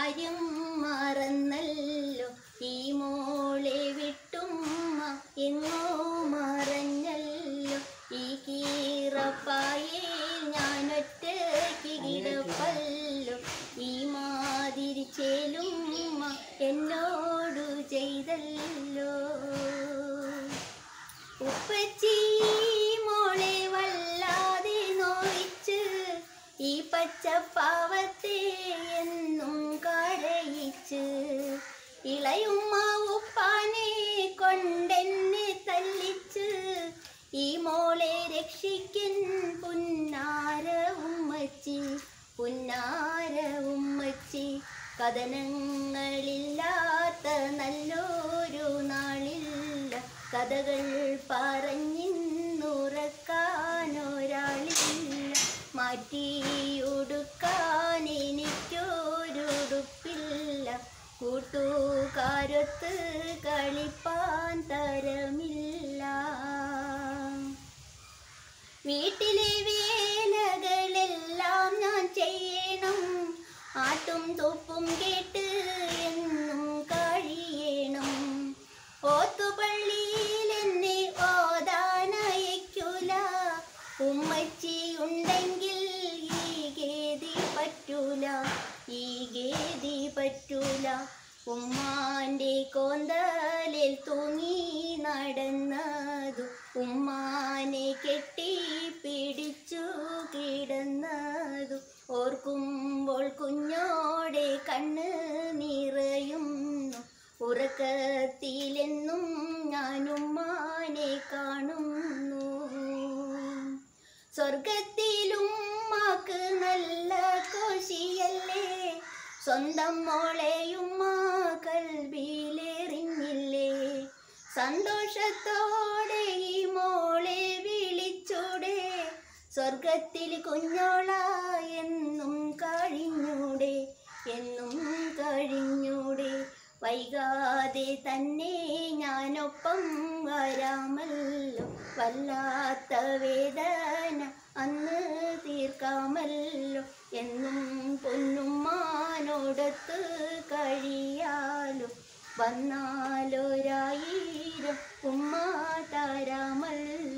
കാര്യം മറന്നല്ലോ ഈ മോളെ വിട്ടുമ്മ എങ്ങോ മറഞ്ഞല്ലോ ഈ കീറപ്പായേ ഞാൻ ഒറ്റയ്ക്ക് കിടപ്പല്ലോ ഈ മാതിരി ചേലുമ്മ എന്നോടു ചെയ്തല്ലോ ഉപ്പച്ചി മോളെ വല്ലാതെ നോയിച്ച് ഈ പച്ചപ്പാവത്തെ എന്നും കരയിച്ച് ഇളയുമ്മ ഉപ്പാനെ കൊണ്ടെന്നെ തല്ലിച്ച് ഈ മോളെ രക്ഷിക്കൻ പുന്നാര ഉമ്മച്ചി പുന്നാര ഉമ്മച്ചി കഥനങ്ങളില്ലാത്ത നല്ലൊരു നാളില്ല കഥകൾ പറഞ്ഞിന്നുറക്കാനൊരാളില്ല മാറ്റിയൊടുക്കാൻ എനിക്കൊരുടുപ്പില്ല കൂട്ടുകാരൊത്ത് കളിപ്പാൻ തരമില്ല വീട്ടിലെ വേലകളെല്ലാം ഞാൻ ചെയ്യണം ആട്ടും തൊപ്പും കേട്ട് എന്നും കഴിയണം ഓത്തുപള്ളിയിൽ എന്നെ ഓതാനയക്കൂല ഉമ്മച്ചി ഉണ്ടെങ്കിൽ ഈ ഗേതി പറ്റൂല ഈ ഗേതി പറ്റൂല ഉമ്മാന്റെ കോന്തലിൽ തൂങ്ങി നടന്നതു ഉമ്മാനെ കെട്ടി പിടിച്ചു കിടന്നതു ഓർക്കുമ്പോൾ കുഞ്ഞോടെ കണ്ണ് നിറയുന്നു ഉറക്കത്തിലെന്നും ഞാൻ ഉമ്മാനെ കാണുന്നു സ്വർഗത്തിലും മാക്ക് നല്ല കോശിയല്ലേ സ്വന്തം മോളെയുമ്മ കൽവിയിലെറിഞ്ഞില്ലേ സന്തോഷത്തോടെ ഈ മോളെ വിളിച്ചൂടെ സ്വർഗത്തിൽ കുഞ്ഞോള എന്നും കഴിഞ്ഞൂടെ എന്നും കഴിഞ്ഞൂടെ വൈകാതെ തന്നെ ഞാനൊപ്പം വരാമല്ലോ വല്ലാത്ത വേദന അന്ന് തീർക്കാമല്ലോ എന്നും പൊന്നുമാനോടത്ത് കഴിയാലോ വന്നാലൊരായിരം ഉമ്മ തരാമല്ലോ